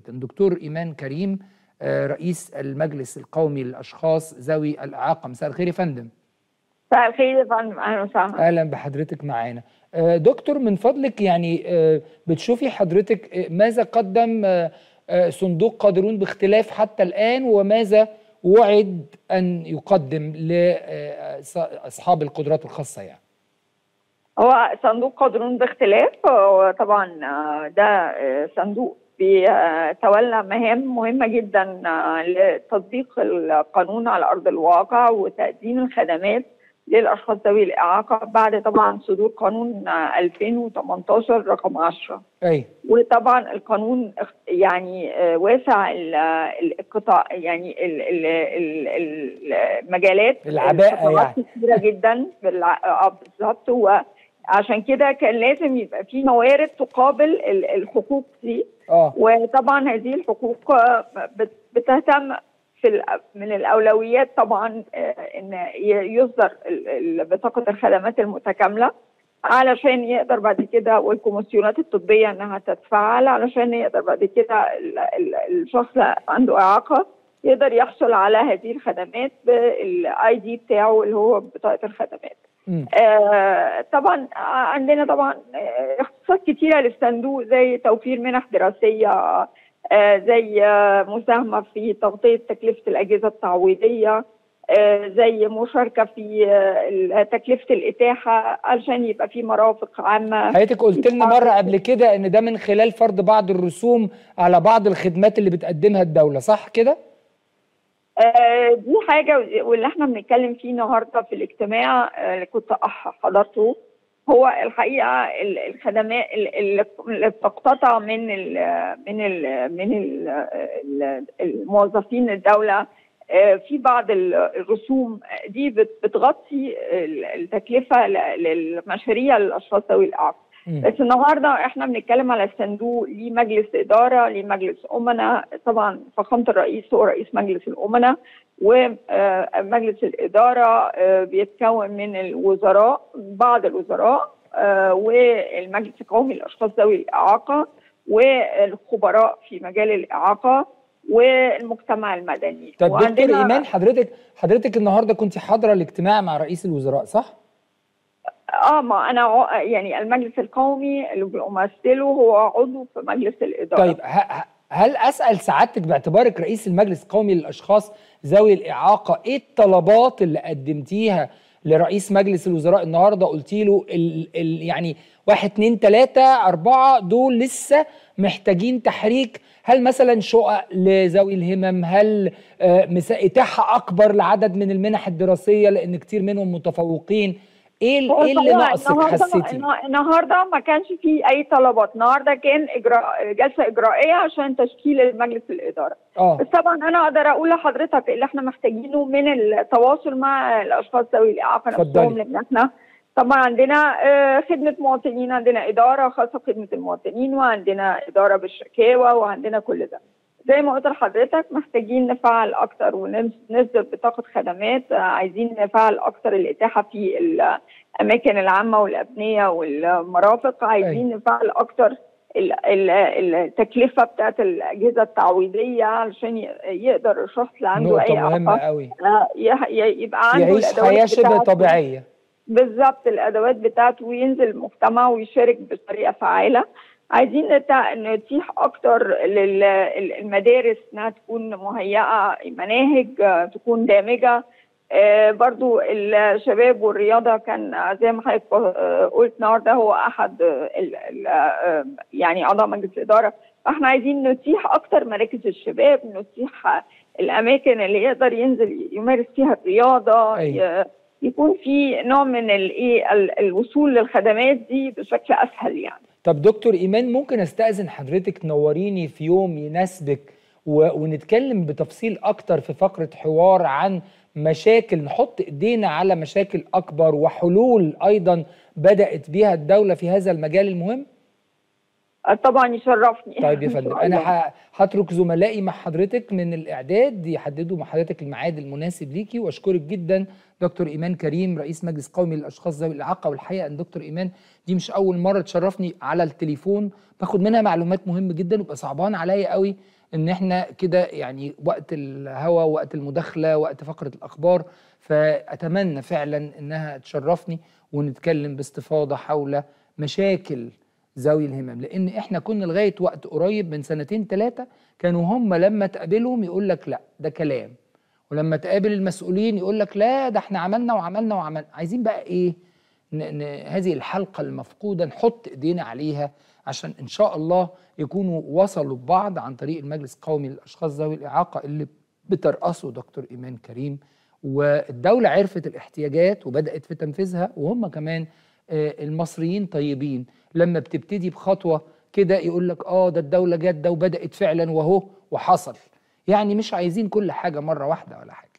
جدا دكتور ايمان كريم رئيس المجلس القومي للاشخاص ذوي الاعاقه مساء الخير يا فندم مساء الخير يا فندم اهلا وسهلا اهلا بحضرتك معانا دكتور من فضلك يعني بتشوفي حضرتك ماذا قدم صندوق قادرون باختلاف حتى الان وماذا وعد ان يقدم لاصحاب القدرات الخاصه يعني هو صندوق قادرون باختلاف طبعا ده صندوق بيتولى مهام مهمه جدا لتطبيق القانون على ارض الواقع وتقديم الخدمات للاشخاص ذوي الاعاقه بعد طبعا صدور قانون 2018 رقم 10 اي وطبعا القانون يعني واسع القطاع يعني المجالات العباءه يعني كثيره جدا بالظبط وعشان كده كان لازم يبقى في موارد تقابل الحقوق دي اه وطبعا هذه الحقوق بتهتم في من الاولويات طبعا ان يصدر بطاقه الخدمات المتكامله علشان يقدر بعد كده والكوميسيونات الطبيه انها تتفعل علشان يقدر بعد كده الشخص عنده اعاقه يقدر يحصل على هذه الخدمات بالاي دي بتاعه اللي هو بطاقه الخدمات. آه طبعا عندنا طبعا اختصاصات كتيره للصندوق زي توفير منح دراسيه آه زي آه مساهمه في تغطيه تكلفه الاجهزه التعويضيه آه زي مشاركه في تكلفه الاتاحه علشان يبقى في مرافق عامه حضرتك قلت لنا مره قبل كده ان ده من خلال فرض بعض الرسوم على بعض الخدمات اللي بتقدمها الدوله صح كده؟ دي حاجه واللي احنا بنتكلم فيه النهارده في الاجتماع اللي كنت حضرته هو الحقيقه الخدمات اللي بتقتطع من ال من ال من ال الموظفين الدوله في بعض الرسوم دي بتغطي التكلفه للمشاريع للاشخاص ذوي الاعاقه بس النهارده احنا بنتكلم على الصندوق ليه مجلس اداره ليه مجلس امناء طبعا فخامه الرئيس هو رئيس مجلس الامناء ومجلس الاداره بيتكون من الوزراء بعض الوزراء والمجلس القومي للاشخاص ذوي الاعاقه والخبراء في مجال الاعاقه والمجتمع المدني طب دكتور ايمان حضرتك حضرتك النهارده كنت حاضره الاجتماع مع رئيس الوزراء صح؟ اه ما انا يعني المجلس القومي اللي بمثله هو عضو في مجلس الاداره طيب هل اسال سعادتك باعتبارك رئيس المجلس القومي للاشخاص ذوي الاعاقه ايه الطلبات اللي قدمتيها لرئيس مجلس الوزراء النهارده قلت له ال ال يعني واحد اتنين تلاته اربعه دول لسه محتاجين تحريك هل مثلا شقق لذوي الهمم هل آه اتاحه اكبر لعدد من المنح الدراسيه لان كتير منهم متفوقين ايه ايه اللي ناقصك حسيتي؟ النهارده ما كانش فيه اي طلبات، النهارده كان اجراء جلسه اجرائيه عشان تشكيل المجلس الاداره. اه بس طبعا انا اقدر اقول لحضرتك اللي احنا محتاجينه من التواصل مع الاشخاص ذوي الاعاقه نفسهم لان احنا طبعا عندنا خدمه مواطنين، عندنا اداره خاصه بخدمه المواطنين وعندنا اداره بالشكاوى وعندنا كل ده. زي ما قلت لحضرتك محتاجين نفعل اكتر ونصدر بطاقه خدمات عايزين نفعل اكتر الاتاحه في الاماكن العامه والابنيه والمرافق عايزين أي. نفعل اكتر التكلفه بتاعت الاجهزه التعويضيه علشان يقدر الشخص اللي عنده اي مهمه قوي يبقى عنده يعيش حياه شبه طبيعيه بالظبط الادوات بتاعته وينزل المجتمع ويشارك بطريقه فعاله عايزين نتيح اكتر للمدارس انها تكون مهيئه مناهج تكون دامجه برضو الشباب والرياضه كان زي ما حضرتك قلت النهارده هو احد ال ال يعني اعضاء مجلس الاداره فاحنا عايزين نتيح اكتر مراكز الشباب نتيح الاماكن اللي يقدر ينزل يمارس فيها الرياضه أيوة. يكون في نوع من الايه الوصول للخدمات دي بشكل اسهل يعني طب دكتور ايمان ممكن استاذن حضرتك تنوريني في يوم يناسبك و... ونتكلم بتفصيل اكتر في فقره حوار عن مشاكل نحط ايدينا على مشاكل اكبر وحلول ايضا بدات بها الدوله في هذا المجال المهم آه، طبعا يشرفني طيب يا إن شاء فندم الله. انا ه- هترك زملائي مع حضرتك من الاعداد يحددوا مع حضرتك الميعاد المناسب ليكي واشكرك جدا دكتور ايمان كريم رئيس مجلس قومي للاشخاص ذوي الاعاقه والحقيقه ان دكتور ايمان دي مش اول مره تشرفني على التليفون باخد منها معلومات مهمه جدا ويبقى صعبان عليا قوي ان احنا كده يعني وقت الهوا وقت المداخله وقت فقره الاخبار فاتمنى فعلا انها تشرفني ونتكلم باستفاضه حول مشاكل ذوي الهمم لان احنا كنا لغايه وقت قريب من سنتين ثلاثه كانوا هم لما تقابلهم يقول لك لا ده كلام ولما تقابل المسؤولين يقول لك لا ده احنا عملنا وعملنا وعملنا عايزين بقى ايه ن ن هذه الحلقه المفقوده نحط ايدينا عليها عشان ان شاء الله يكونوا وصلوا ببعض عن طريق المجلس القومي للاشخاص ذوي الاعاقه اللي بترأسه دكتور ايمان كريم والدوله عرفت الاحتياجات وبدات في تنفيذها وهم كمان آه، المصريين طيبين لما بتبتدي بخطوه كده يقول لك اه ده الدوله جت ده وبدات فعلا وهو وحصل يعني مش عايزين كل حاجه مره واحده ولا حاجه